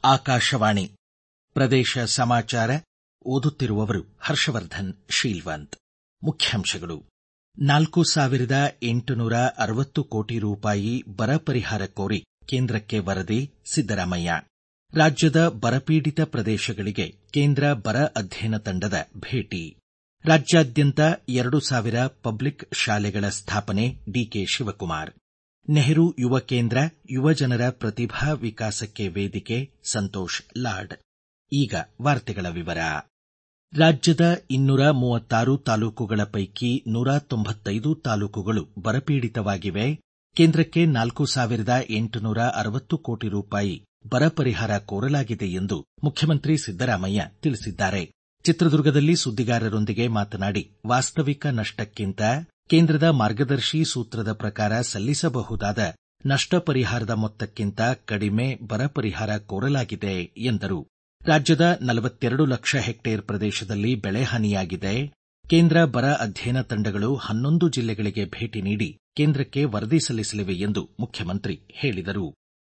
ಆಕಾಶವಾಣಿ ಪ್ರದೇಶ ಸಮಾಚಾರ ಓದುತ್ತಿರುವವರು ಹರ್ಷವರ್ಧನ್ ಶೀಲ್ವಂತ್ ಮುಖ್ಯಾಂಶಗಳು ನಾಲ್ಕು ಸಾವಿರದ ಎಂಟುನೂರ ಅರವತ್ತು ಕೋಟಿ ರೂಪಾಯಿ ಬರ ಪರಿಹಾರ ಕೋರಿ ಕೇಂದ್ರಕ್ಕೆ ವರದಿ ಸಿದ್ದರಾಮಯ್ಯ ರಾಜ್ಯದ ಬರಪೀಡಿತ ಪ್ರದೇಶಗಳಿಗೆ ಕೇಂದ್ರ ಬರ ಅಧ್ಯಯನ ತಂಡದ ಭೇಟಿ ರಾಜ್ಯಾದ್ಯಂತ ಎರಡು ಸಾವಿರ ಪಬ್ಲಿಕ್ ಶಾಲೆಗಳ ಸ್ಥಾಪನೆ ಡಿಕೆ ಶಿವಕುಮಾರ್ ನೆಹರು ಯುವ ಕೇಂದ್ರ ಯುವಜನರ ಪ್ರತಿಭಾ ವಿಕಾಸಕ್ಕೆ ವೇದಿಕೆ ಸಂತೋಷ್ ಲಾಡ್ ಈಗ ವಾರ್ತೆಗಳ ವಿವರ ರಾಜ್ಯದ ಇನ್ನೂರ ಮೂವತ್ತಾರು ತಾಲೂಕುಗಳ ಪೈಕಿ ನೂರ ತೊಂಬತ್ತೈದು ತಾಲೂಕುಗಳು ಬರಪೀಡಿತವಾಗಿವೆ ಕೇಂದ್ರಕ್ಕೆ ನಾಲ್ಕು ಸಾವಿರದ ಎಂಟುನೂರ ಅರವತ್ತು ಕೋಟಿ ರೂಪಾಯಿ ಬರ ಪರಿಹಾರ ಕೋರಲಾಗಿದೆ ಎಂದು ಮುಖ್ಯಮಂತ್ರಿ ಸಿದ್ದರಾಮಯ್ಯ ತಿಳಿಸಿದ್ದಾರೆ ಚಿತ್ರದುರ್ಗದಲ್ಲಿ ಸುದ್ದಿಗಾರರೊಂದಿಗೆ ಮಾತನಾಡಿ ವಾಸ್ತವಿಕ ನಷ್ಟಕ್ಕಿಂತ ಕೇಂದ್ರದ ಮಾರ್ಗದರ್ಶಿ ಸೂತ್ರದ ಪ್ರಕಾರ ಸಲ್ಲಿಸಬಹುದಾದ ನಷ್ಟ ಪರಿಹಾರದ ಮೊತ್ತಕ್ಕಿಂತ ಕಡಿಮೆ ಬರ ಪರಿಹಾರ ಕೋರಲಾಗಿದೆ ಎಂದರು ರಾಜ್ಯದ ನಲವತ್ತೆರಡು ಲಕ್ಷ ಹೆಕ್ಟೇರ್ ಪ್ರದೇಶದಲ್ಲಿ ಬೆಳೆ ಹಾನಿಯಾಗಿದೆ ಕೇಂದ್ರ ಬರ ಅಧ್ಯಯನ ತಂಡಗಳು ಹನ್ನೊಂದು ಜಿಲ್ಲೆಗಳಿಗೆ ಭೇಟಿ ನೀಡಿ ಕೇಂದ್ರಕ್ಕೆ ವರದಿ ಸಲ್ಲಿಸಲಿವೆ ಎಂದು ಮುಖ್ಯಮಂತ್ರಿ ಹೇಳಿದರು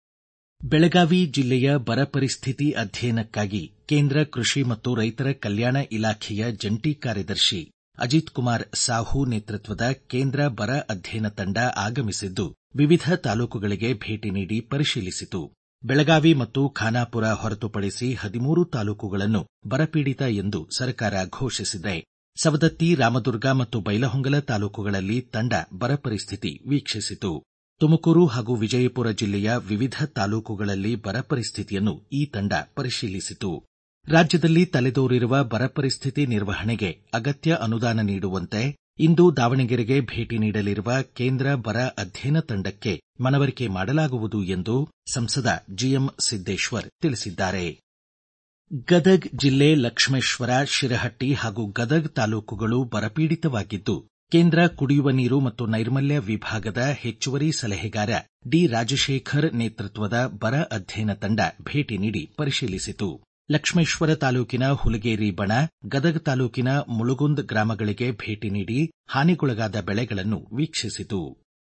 ಬೆಳಗಾವಿ ಜಿಲ್ಲೆಯ ಬರ ಪರಿಸ್ಥಿತಿ ಅಧ್ಯಯನಕ್ಕಾಗಿ ಕೇಂದ್ರ ಕೃಷಿ ಮತ್ತು ರೈತರ ಕಲ್ಯಾಣ ಇಲಾಖೆಯ ಜಂಟಿ ಕಾರ್ಯದರ್ಶಿ ಅಜಿತ್ ಕುಮಾರ್ ಸಾಹು ನೇತೃತ್ವದ ಕೇಂದ್ರ ಬರ ಅಧ್ಯಯನ ತಂಡ ಆಗಮಿಸಿದ್ದು ವಿವಿಧ ತಾಲೂಕುಗಳಿಗೆ ಭೇಟಿ ನೀಡಿ ಪರಿಶೀಲಿಸಿತು ಬೆಳಗಾವಿ ಮತ್ತು ಖಾನಾಪುರ ಹೊರತುಪಡಿಸಿ ಹದಿಮೂರು ತಾಲೂಕುಗಳನ್ನು ಬರಪೀಡಿತ ಎಂದು ಸರ್ಕಾರ ಘೋಷಿಸಿದೆ ಸವದತ್ತಿ ರಾಮದುರ್ಗ ಮತ್ತು ಬೈಲಹೊಂಗಲ ತಾಲೂಕುಗಳಲ್ಲಿ ತಂಡ ಬರ ಪರಿಸ್ಥಿತಿ ವೀಕ್ಷಿಸಿತು ತುಮಕೂರು ಹಾಗೂ ವಿಜಯಪುರ ಜಿಲ್ಲೆಯ ವಿವಿಧ ತಾಲೂಕುಗಳಲ್ಲಿ ಬರ ಪರಿಸ್ಥಿತಿಯನ್ನು ಈ ತಂಡ ಪರಿಶೀಲಿಸಿತು ರಾಜ್ಯದಲ್ಲಿ ತಲೆದೋರಿರುವ ಬರ ಪರಿಸ್ಥಿತಿ ನಿರ್ವಹಣೆಗೆ ಅಗತ್ಯ ಅನುದಾನ ನೀಡುವಂತೆ ಇಂದು ದಾವಣಗೆರೆಗೆ ಭೇಟಿ ನೀಡಲಿರುವ ಕೇಂದ್ರ ಬರ ಅಧ್ಯಯನ ತಂಡಕ್ಕೆ ಮನವರಿಕೆ ಮಾಡಲಾಗುವುದು ಎಂದು ಸಂಸದ ಜಿಎಂ ಸಿದ್ದೇಶ್ವರ್ ತಿಳಿಸಿದ್ದಾರೆ ಗದಗ್ ಜಿಲ್ಲೆ ಲಕ್ಷ್ಮೇಶ್ವರ ಶಿರಹಟ್ಟಿ ಹಾಗೂ ಗದಗ್ ತಾಲೂಕುಗಳು ಬರಪೀಡಿತವಾಗಿದ್ದು ಕೇಂದ್ರ ಕುಡಿಯುವ ನೀರು ಮತ್ತು ನೈರ್ಮಲ್ಯ ವಿಭಾಗದ ಹೆಚ್ಚುವರಿ ಸಲಹೆಗಾರ ಡಿ ರಾಜಶೇಖರ್ ನೇತೃತ್ವದ ಬರ ಅಧ್ಯಯನ ತಂಡ ಭೇಟಿ ನೀಡಿ ಪರಿಶೀಲಿಸಿತು ಲಕ್ಷ್ಮೇಶ್ವರ ತಾಲೂಕಿನ ಹುಲಗೇರಿ ಬಣ ಗದಗ ತಾಲೂಕಿನ ಮುಳುಗುಂದ್ ಗ್ರಾಮಗಳಿಗೆ ಭೇಟಿ ನೀಡಿ ಹಾನಿಗೊಳಗಾದ ಬೆಳೆಗಳನ್ನು ವೀಕ್ಷಿಸಿತು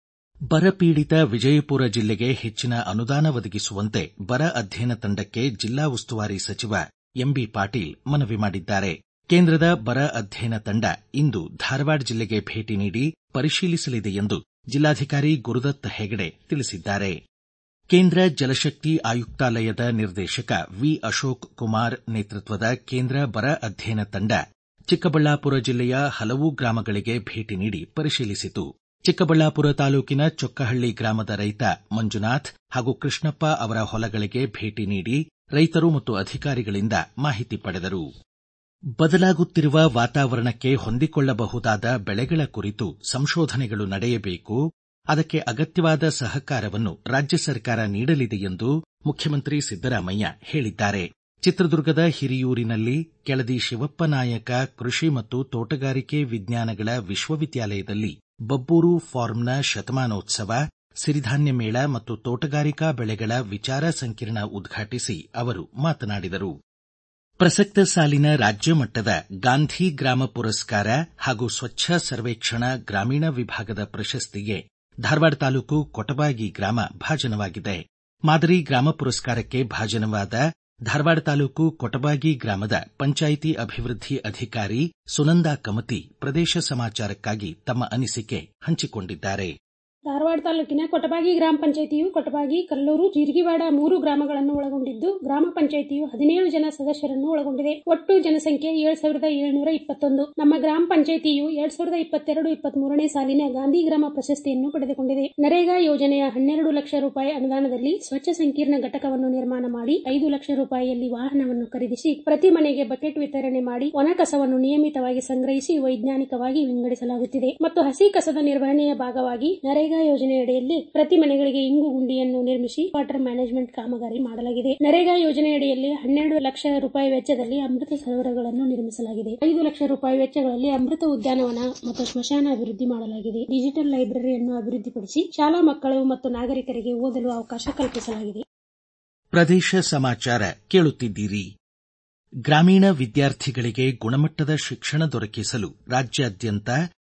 ಬರಪೀಡಿತ ವಿಜಯಪುರ ಜಿಲ್ಲೆಗೆ ಹೆಚ್ಚಿನ ಅನುದಾನ ಒದಗಿಸುವಂತೆ ಬರ ಅಧ್ಯಯನ ತಂಡಕ್ಕೆ ಜಿಲ್ಲಾ ಉಸ್ತುವಾರಿ ಸಚಿವ ಎಂಬಿ ಪಾಟೀಲ್ ಮನವಿ ಮಾಡಿದ್ದಾರೆ ಕೇಂದ್ರದ ಬರ ಅಧ್ಯಯನ ತಂಡ ಇಂದು ಧಾರವಾಡ ಜಿಲ್ಲೆಗೆ ಭೇಟಿ ನೀಡಿ ಪರಿಶೀಲಿಸಲಿದೆ ಎಂದು ಜಿಲ್ಲಾಧಿಕಾರಿ ಗುರುದತ್ ಹೆಗಡೆ ತಿಳಿಸಿದ್ದಾರೆ ಕೇಂದ್ರ ಜಲಶಕ್ತಿ ಆಯುಕ್ತಾಲಯದ ನಿರ್ದೇಶಕ ವಿ ಅಶೋಕ್ ಕುಮಾರ್ ನೇತೃತ್ವದ ಕೇಂದ್ರ ಬರ ಅಧ್ಯಯನ ತಂಡ ಚಿಕ್ಕಬಳ್ಳಾಪುರ ಜಿಲ್ಲೆಯ ಹಲವು ಗ್ರಾಮಗಳಿಗೆ ಭೇಟಿ ನೀಡಿ ಪರಿಶೀಲಿಸಿತು ಚಿಕ್ಕಬಳ್ಳಾಪುರ ತಾಲೂಕಿನ ಚೊಕ್ಕಹಳ್ಳಿ ಗ್ರಾಮದ ರೈತ ಮಂಜುನಾಥ್ ಹಾಗೂ ಕೃಷ್ಣಪ್ಪ ಅವರ ಹೊಲಗಳಿಗೆ ಭೇಟಿ ನೀಡಿ ರೈತರು ಮತ್ತು ಅಧಿಕಾರಿಗಳಿಂದ ಮಾಹಿತಿ ಪಡೆದರು ಬದಲಾಗುತ್ತಿರುವ ವಾತಾವರಣಕ್ಕೆ ಹೊಂದಿಕೊಳ್ಳಬಹುದಾದ ಬೆಳೆಗಳ ಕುರಿತು ಸಂಶೋಧನೆಗಳು ನಡೆಯಬೇಕು ಅದಕ್ಕೆ ಅಗತ್ಯವಾದ ಸಹಕಾರವನ್ನು ರಾಜ್ಯ ಸರ್ಕಾರ ನೀಡಲಿದೆ ಎಂದು ಮುಖ್ಯಮಂತ್ರಿ ಸಿದ್ದರಾಮಯ್ಯ ಹೇಳಿದ್ದಾರೆ ಚಿತ್ರದುರ್ಗದ ಹಿರಿಯೂರಿನಲ್ಲಿ ಕೆಳದಿ ಶಿವಪ್ಪ ನಾಯಕ ಕೃಷಿ ಮತ್ತು ತೋಟಗಾರಿಕೆ ವಿಜ್ಞಾನಗಳ ವಿಶ್ವವಿದ್ಯಾಲಯದಲ್ಲಿ ಬಬ್ಬೂರು ಫಾರ್ಮ್ನ ಶತಮಾನೋತ್ಸವ ಸಿರಿಧಾನ್ಯ ಮೇಳ ಮತ್ತು ತೋಟಗಾರಿಕಾ ಬೆಳೆಗಳ ವಿಚಾರ ಸಂಕಿರಣ ಉದ್ಘಾಟಿಸಿ ಅವರು ಮಾತನಾಡಿದರು ಪ್ರಸಕ್ತ ಸಾಲಿನ ರಾಜ್ಯ ಮಟ್ಟದ ಗಾಂಧಿ ಗ್ರಾಮ ಪುರಸ್ಕಾರ ಹಾಗೂ ಸ್ವಚ್ಛ ಸರ್ವೇಕ್ಷಣಾ ಗ್ರಾಮೀಣ ವಿಭಾಗದ ಪ್ರಶಸ್ತಿಗೆ ಧಾರವಾಡ ತಾಲೂಕು ಕೊಟಬಾಗಿ ಗ್ರಾಮ ಭಾಜನವಾಗಿದೆ ಮಾದರಿ ಗ್ರಾಮ ಪುರಸ್ಕಾರಕ್ಕೆ ಭಾಜನವಾದ ಧಾರವಾಡ ತಾಲೂಕು ಕೊಟಬಾಗಿ ಗ್ರಾಮದ ಪಂಚಾಯಿತಿ ಅಭಿವೃದ್ಧಿ ಅಧಿಕಾರಿ ಸುನಂದಾ ಕಮತಿ ಪ್ರದೇಶ ಸಮಾಚಾರಕ್ಕಾಗಿ ತಮ್ಮ ಅನಿಸಿಕೆ ಹಂಚಿಕೊಂಡಿದ್ದಾರೆ ಧಾರವಾಡ ತಾಲೂಕಿನ ಕೊಟಬಾಗಿ ಗ್ರಾಮ ಪಂಚಾಯಿತಿಯು ಕೊಟಬಾಗಿ ಕಲ್ಲೂರು ಜೀರಿಗಿವಾಡ ಮೂರು ಗ್ರಾಮಗಳನ್ನು ಒಳಗೊಂಡಿದ್ದು ಗ್ರಾಮ ಪಂಚಾಯಿತಿಯು ಹದಿನೇಳು ಜನ ಸದಸ್ಯರನ್ನು ಒಳಗೊಂಡಿದೆ ಒಟ್ಟು ಜನಸಂಖ್ಯೆ ಏಳು ಸಾವಿರದ ಏಳುನೂರ ಇಪ್ಪತ್ತೊಂದು ನಮ್ಮ ಗ್ರಾಮ ಪಂಚಾಯಿತಿಯು ಎರಡ್ ಸಾವಿರದ ಇಪ್ಪತ್ತೆರಡು ಇಪ್ಪತ್ಮೂರನೇ ಸಾಲಿನ ಗಾಂಧಿ ಗ್ರಾಮ ಪ್ರಶಸ್ತಿಯನ್ನು ಪಡೆದುಕೊಂಡಿದೆ ನರೇಗಾ ಯೋಜನೆಯ ಹನ್ನೆರಡು ಲಕ್ಷ ರೂಪಾಯಿ ಅನುದಾನದಲ್ಲಿ ಸ್ವಚ್ಛ ಸಂಕೀರ್ಣ ಘಟಕವನ್ನು ನಿರ್ಮಾಣ ಮಾಡಿ ಐದು ಲಕ್ಷ ರೂಪಾಯಿಯಲ್ಲಿ ವಾಹನವನ್ನು ಖರೀದಿಸಿ ಪ್ರತಿ ಮನೆಗೆ ಬಕೆಟ್ ವಿತರಣೆ ಮಾಡಿ ಒಣ ಕಸವನ್ನು ನಿಯಮಿತವಾಗಿ ಸಂಗ್ರಹಿಸಿ ವೈಜ್ಞಾನಿಕವಾಗಿ ವಿಂಗಡಿಸಲಾಗುತ್ತಿದೆ ಮತ್ತು ಹಸಿ ಕಸದ ನಿರ್ವಹಣೆಯ ಭಾಗವಾಗಿ ನರೇಗಾ ಯೋಜನೆಯಡಿಯಲ್ಲಿ ಪ್ರತಿ ಮನೆಗಳಿಗೆ ಇಂಗು ಗುಂಡಿಯನ್ನು ನಿರ್ಮಿಸಿ ವಾಟರ್ ಮ್ಯಾನೇಜ್ಮೆಂಟ್ ಕಾಮಗಾರಿ ಮಾಡಲಾಗಿದೆ ನರೇಗಾ ಯೋಜನೆಯಡಿಯಲ್ಲಿ ಹನ್ನೆರಡು ಲಕ್ಷ ರೂಪಾಯಿ ವೆಚ್ಚದಲ್ಲಿ ಅಮೃತ ಸರೋವರಗಳನ್ನು ನಿರ್ಮಿಸಲಾಗಿದೆ ಐದು ಲಕ್ಷ ರೂಪಾಯಿ ವೆಚ್ಚಗಳಲ್ಲಿ ಅಮೃತ ಉದ್ಯಾನವನ ಮತ್ತು ಸ್ಮಶಾನ ಅಭಿವೃದ್ಧಿ ಮಾಡಲಾಗಿದೆ ಡಿಜಿಟಲ್ ಲೈಬ್ರರಿಯನ್ನು ಅಭಿವೃದ್ಧಿಪಡಿಸಿ ಶಾಲಾ ಮಕ್ಕಳು ಮತ್ತು ನಾಗರಿಕರಿಗೆ ಓದಲು ಅವಕಾಶ ಕಲ್ಪಿಸಲಾಗಿದೆ ಪ್ರದೇಶ ಸಮಾಚಾರ ಕೇಳುತ್ತಿದ್ದೀರಿ ಗ್ರಾಮೀಣ ವಿದ್ಯಾರ್ಥಿಗಳಿಗೆ ಗುಣಮಟ್ಟದ ಶಿಕ್ಷಣ ದೊರಕಿಸಲು ರಾಜ್ಯಾದ್ಯಂತ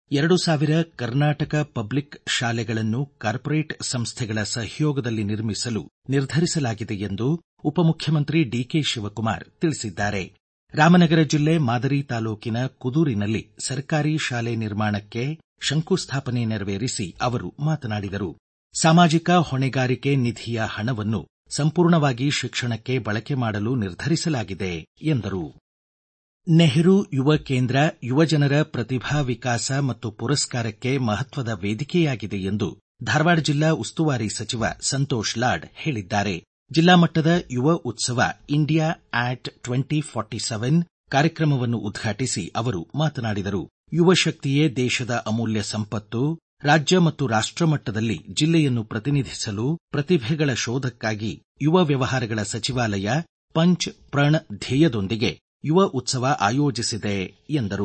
ಎರಡು ಸಾವಿರ ಕರ್ನಾಟಕ ಪಬ್ಲಿಕ್ ಶಾಲೆಗಳನ್ನು ಕಾರ್ಪೊರೇಟ್ ಸಂಸ್ಥೆಗಳ ಸಹಯೋಗದಲ್ಲಿ ನಿರ್ಮಿಸಲು ನಿರ್ಧರಿಸಲಾಗಿದೆ ಎಂದು ಉಪಮುಖ್ಯಮಂತ್ರಿ ಡಿಕೆ ಶಿವಕುಮಾರ್ ತಿಳಿಸಿದ್ದಾರೆ ರಾಮನಗರ ಜಿಲ್ಲೆ ಮಾದರಿ ತಾಲೂಕಿನ ಕುದೂರಿನಲ್ಲಿ ಸರ್ಕಾರಿ ಶಾಲೆ ನಿರ್ಮಾಣಕ್ಕೆ ಶಂಕುಸ್ಥಾಪನೆ ನೆರವೇರಿಸಿ ಅವರು ಮಾತನಾಡಿದರು ಸಾಮಾಜಿಕ ಹೊಣೆಗಾರಿಕೆ ನಿಧಿಯ ಹಣವನ್ನು ಸಂಪೂರ್ಣವಾಗಿ ಶಿಕ್ಷಣಕ್ಕೆ ಬಳಕೆ ಮಾಡಲು ನಿರ್ಧರಿಸಲಾಗಿದೆ ಎಂದರು ನೆಹರು ಯುವ ಕೇಂದ್ರ ಯುವಜನರ ಪ್ರತಿಭಾ ವಿಕಾಸ ಮತ್ತು ಪುರಸ್ಕಾರಕ್ಕೆ ಮಹತ್ವದ ವೇದಿಕೆಯಾಗಿದೆ ಎಂದು ಧಾರವಾಡ ಜಿಲ್ಲಾ ಉಸ್ತುವಾರಿ ಸಚಿವ ಸಂತೋಷ್ ಲಾಡ್ ಹೇಳಿದ್ದಾರೆ ಜಿಲ್ಲಾ ಮಟ್ಟದ ಯುವ ಉತ್ಸವ India at twenty forty seven ಕಾರ್ಯಕ್ರಮವನ್ನು ಉದ್ಘಾಟಿಸಿ ಅವರು ಮಾತನಾಡಿದರು ಯುವ ಶಕ್ತಿಯೇ ದೇಶದ ಅಮೂಲ್ಯ ಸಂಪತ್ತು ರಾಜ್ಯ ಮತ್ತು ರಾಷ್ಟ ಮಟ್ಟದಲ್ಲಿ ಜಿಲ್ಲೆಯನ್ನು ಪ್ರತಿನಿಧಿಸಲು ಪ್ರತಿಭೆಗಳ ಶೋಧಕ್ಕಾಗಿ ಯುವ ವ್ಯವಹಾರಗಳ ಸಚಿವಾಲಯ ಪಂಚ್ ಪ್ರಣ್ ಧ್ಯೇಯದೊಂದಿಗೆ ಯುವ ಉತ್ಸವ ಆಯೋಜಿಸಿದೆ ಎಂದರು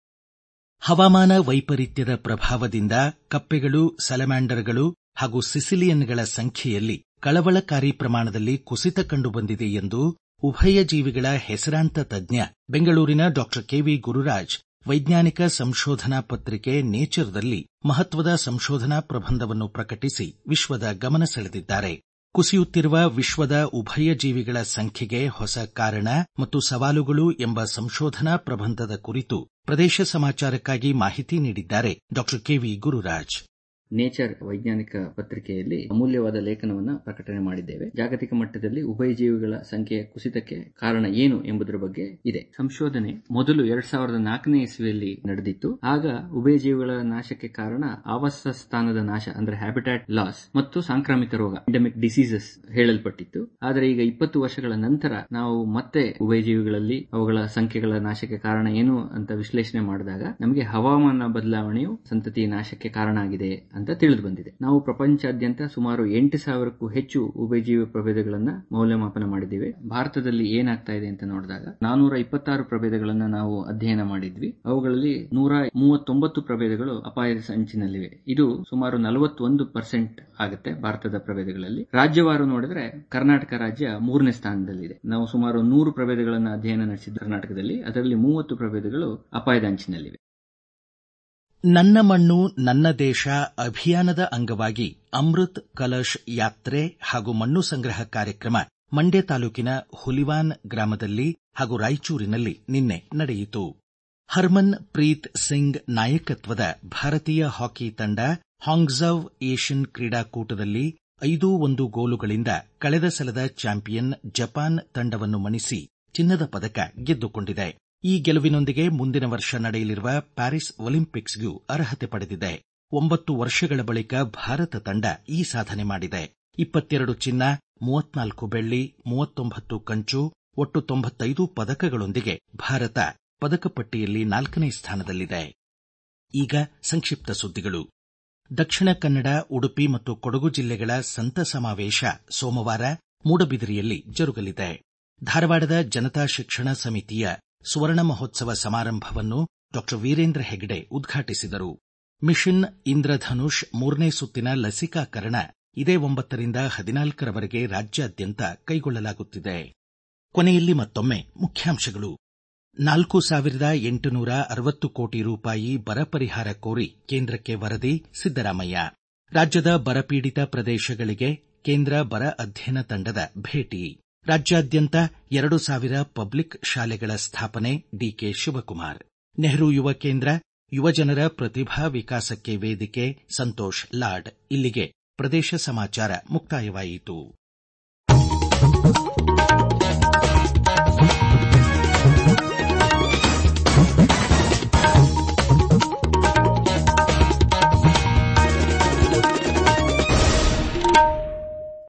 ಹವಾಮಾನ ವೈಪರೀತ್ಯದ ಪ್ರಭಾವದಿಂದ ಕಪ್ಪೆಗಳು ಸಲಮ್ಯಾಂಡರ್ಗಳು ಹಾಗೂ ಸಿಸಿಲಿಯನ್ಗಳ ಸಂಖ್ಯೆಯಲ್ಲಿ ಕಳವಳಕಾರಿ ಪ್ರಮಾಣದಲ್ಲಿ ಕುಸಿತ ಕಂಡುಬಂದಿದೆ ಎಂದು ಉಭಯ ಜೀವಿಗಳ ಹೆಸರಾಂತ ತಜ್ಞ ಬೆಂಗಳೂರಿನ ಡಾ ಕೆವಿ ಗುರುರಾಜ್ ವೈಜ್ಞಾನಿಕ ಸಂಶೋಧನಾ ಪತ್ರಿಕೆ ನೇಚರ್ದಲ್ಲಿ ಮಹತ್ವದ ಸಂಶೋಧನಾ ಪ್ರಬಂಧವನ್ನು ಪ್ರಕಟಿಸಿ ವಿಶ್ವದ ಗಮನ ಸೆಳೆದಿದ್ದಾರೆ ಕುಸಿಯುತ್ತಿರುವ ವಿಶ್ವದ ಉಭಯ ಜೀವಿಗಳ ಸಂಖ್ಯೆಗೆ ಹೊಸ ಕಾರಣ ಮತ್ತು ಸವಾಲುಗಳು ಎಂಬ ಸಂಶೋಧನಾ ಪ್ರಬಂಧದ ಕುರಿತು ಪ್ರದೇಶ ಸಮಾಚಾರಕ್ಕಾಗಿ ಮಾಹಿತಿ ನೀಡಿದ್ದಾರೆ ಡಾ ಕೆವಿ ಗುರುರಾಜ್ ನೇಚರ್ ವೈಜ್ಞಾನಿಕ ಪತ್ರಿಕೆಯಲ್ಲಿ ಅಮೂಲ್ಯವಾದ ಲೇಖನವನ್ನು ಪ್ರಕಟಣೆ ಮಾಡಿದ್ದೇವೆ ಜಾಗತಿಕ ಮಟ್ಟದಲ್ಲಿ ಉಭಯ ಜೀವಿಗಳ ಸಂಖ್ಯೆಯ ಕುಸಿತಕ್ಕೆ ಕಾರಣ ಏನು ಎಂಬುದರ ಬಗ್ಗೆ ಇದೆ ಸಂಶೋಧನೆ ಮೊದಲು ಎರಡ್ ಸಾವಿರದ ನಾಲ್ಕನೇ ಇಸ್ವಿಯಲ್ಲಿ ನಡೆದಿತ್ತು ಆಗ ಉಭಯ ಜೀವಿಗಳ ನಾಶಕ್ಕೆ ಕಾರಣ ಆವಾಸ ಸ್ಥಾನದ ನಾಶ ಅಂದ್ರೆ ಹ್ಯಾಬಿಟ್ಯಾಟ್ ಲಾಸ್ ಮತ್ತು ಸಾಂಕ್ರಾಮಿಕ ರೋಗ ಎಂಡಮಿಕ್ ಡಿಸೀಸಸ್ ಹೇಳಲ್ಪಟ್ಟಿತ್ತು ಆದರೆ ಈಗ ಇಪ್ಪತ್ತು ವರ್ಷಗಳ ನಂತರ ನಾವು ಮತ್ತೆ ಉಭಯ ಜೀವಿಗಳಲ್ಲಿ ಅವುಗಳ ಸಂಖ್ಯೆಗಳ ನಾಶಕ್ಕೆ ಕಾರಣ ಏನು ಅಂತ ವಿಶ್ಲೇಷಣೆ ಮಾಡಿದಾಗ ನಮಗೆ ಹವಾಮಾನ ಬದಲಾವಣೆಯು ಸಂತತಿ ನಾಶಕ್ಕೆ ಕಾರಣ ಆಗಿದೆ ಅಂತ ತಿಳಿದು ಬಂದಿದೆ ನಾವು ಪ್ರಪಂಚಾದ್ಯಂತ ಸುಮಾರು ಎಂಟು ಸಾವಿರಕ್ಕೂ ಹೆಚ್ಚು ಉಭಯಜೀವಿ ಪ್ರಭೇದಗಳನ್ನ ಮೌಲ್ಯಮಾಪನ ಮಾಡಿದ್ದೇವೆ ಭಾರತದಲ್ಲಿ ಏನಾಗ್ತಾ ಇದೆ ಅಂತ ನೋಡಿದಾಗ ನಾನೂರ ಇಪ್ಪತ್ತಾರು ಪ್ರಭೇದಗಳನ್ನ ನಾವು ಅಧ್ಯಯನ ಮಾಡಿದ್ವಿ ಅವುಗಳಲ್ಲಿ ನೂರ ಮೂವತ್ತೊಂಬತ್ತು ಪ್ರಭೇದಗಳು ಅಪಾಯದ ಸಂಚಿನಲ್ಲಿವೆ ಇದು ಸುಮಾರು ನಲವತ್ತೊಂದು ಪರ್ಸೆಂಟ್ ಆಗುತ್ತೆ ಭಾರತದ ಪ್ರಭೇದಗಳಲ್ಲಿ ರಾಜ್ಯವಾರು ನೋಡಿದ್ರೆ ಕರ್ನಾಟಕ ರಾಜ್ಯ ಮೂರನೇ ಸ್ಥಾನದಲ್ಲಿದೆ ನಾವು ಸುಮಾರು ನೂರು ಪ್ರಭೇದಗಳನ್ನು ಅಧ್ಯಯನ ನಡೆಸಿದ್ದು ಕರ್ನಾಟಕದಲ್ಲಿ ಅದರಲ್ಲಿ ಮೂವತ್ತು ಪ್ರಭೇದಗಳು ಅಪಾಯದ ಅಂಚಿನಲ್ಲಿವೆ ನನ್ನ ಮಣ್ಣು ನನ್ನ ದೇಶ ಅಭಿಯಾನದ ಅಂಗವಾಗಿ ಅಮೃತ್ ಕಲಶ್ ಯಾತ್ರೆ ಹಾಗೂ ಮಣ್ಣು ಸಂಗ್ರಹ ಕಾರ್ಯಕ್ರಮ ಮಂಡ್ಯ ತಾಲೂಕಿನ ಹುಲಿವಾನ್ ಗ್ರಾಮದಲ್ಲಿ ಹಾಗೂ ರಾಯಚೂರಿನಲ್ಲಿ ನಿನ್ನೆ ನಡೆಯಿತು ಹರ್ಮನ್ ಪ್ರೀತ್ ಸಿಂಗ್ ನಾಯಕತ್ವದ ಭಾರತೀಯ ಹಾಕಿ ತಂಡ ಹಾಂಗ್ಝವ್ ಏಷ್ಯನ್ ಕ್ರೀಡಾಕೂಟದಲ್ಲಿ ಐದು ಒಂದು ಗೋಲುಗಳಿಂದ ಕಳೆದ ಸಲದ ಚಾಂಪಿಯನ್ ಜಪಾನ್ ತಂಡವನ್ನು ಮಣಿಸಿ ಚಿನ್ನದ ಪದಕ ಗೆದ್ದುಕೊಂಡಿದೆ ಈ ಗೆಲುವಿನೊಂದಿಗೆ ಮುಂದಿನ ವರ್ಷ ನಡೆಯಲಿರುವ ಪ್ಯಾರಿಸ್ ಒಲಿಂಪಿಕ್ಸ್ಗೂ ಅರ್ಹತೆ ಪಡೆದಿದೆ ಒಂಬತ್ತು ವರ್ಷಗಳ ಬಳಿಕ ಭಾರತ ತಂಡ ಈ ಸಾಧನೆ ಮಾಡಿದೆ ಇಪ್ಪತ್ತೆರಡು ಚಿನ್ನ ಮೂವತ್ನಾಲ್ಕು ಬೆಳ್ಳಿ ಮೂವತ್ತೊಂಬತ್ತು ಕಂಚು ಒಟ್ಟು ತೊಂಬತ್ತೈದು ಪದಕಗಳೊಂದಿಗೆ ಭಾರತ ಪದಕ ಪಟ್ಟಿಯಲ್ಲಿ ನಾಲ್ಕನೇ ಸ್ಥಾನದಲ್ಲಿದೆ ಈಗ ಸಂಕ್ಷಿಪ್ತ ಸುದ್ದಿಗಳು ದಕ್ಷಿಣ ಕನ್ನಡ ಉಡುಪಿ ಮತ್ತು ಕೊಡಗು ಜಿಲ್ಲೆಗಳ ಸಂತ ಸಮಾವೇಶ ಸೋಮವಾರ ಮೂಡಬಿದಿರೆಯಲ್ಲಿ ಜರುಗಲಿದೆ ಧಾರವಾಡದ ಜನತಾ ಶಿಕ್ಷಣ ಸಮಿತಿಯ ಸುವರ್ಣ ಮಹೋತ್ಸವ ಸಮಾರಂಭವನ್ನು ಡಾ ವೀರೇಂದ್ರ ಹೆಗಡೆ ಉದ್ಘಾಟಿಸಿದರು ಮಿಷನ್ ಇಂದ್ರಧನುಷ್ ಮೂರನೇ ಸುತ್ತಿನ ಲಸಿಕಾಕರಣ ಇದೇ ಒಂಬತ್ತರಿಂದ ಹದಿನಾಲ್ಕರವರೆಗೆ ರಾಜ್ಯಾದ್ಯಂತ ಕೈಗೊಳ್ಳಲಾಗುತ್ತಿದೆ ಕೊನೆಯಲ್ಲಿ ಮತ್ತೊಮ್ಮೆ ಮುಖ್ಯಾಂಶಗಳು ನಾಲ್ಕು ಸಾವಿರದ ಎಂಟುನೂರ ಅರವತ್ತು ಕೋಟಿ ರೂಪಾಯಿ ಬರ ಪರಿಹಾರ ಕೋರಿ ಕೇಂದ್ರಕ್ಕೆ ವರದಿ ಸಿದ್ದರಾಮಯ್ಯ ರಾಜ್ಯದ ಬರಪೀಡಿತ ಪ್ರದೇಶಗಳಿಗೆ ಕೇಂದ್ರ ಬರ ಅಧ್ಯಯನ ತಂಡದ ಭೇಟಿ ರಾಜ್ಯಾದ್ಯಂತ ಎರಡು ಸಾವಿರ ಪಬ್ಲಿಕ್ ಶಾಲೆಗಳ ಸ್ಥಾಪನೆ ಡಿಕೆ ಶಿವಕುಮಾರ್ ನೆಹರು ಯುವ ಕೇಂದ್ರ ಯುವಜನರ ಪ್ರತಿಭಾ ವಿಕಾಸಕ್ಕೆ ವೇದಿಕೆ ಸಂತೋಷ್ ಲಾಡ್ ಇಲ್ಲಿಗೆ ಪ್ರದೇಶ ಸಮಾಚಾರ ಮುಕ್ತಾಯವಾಯಿತು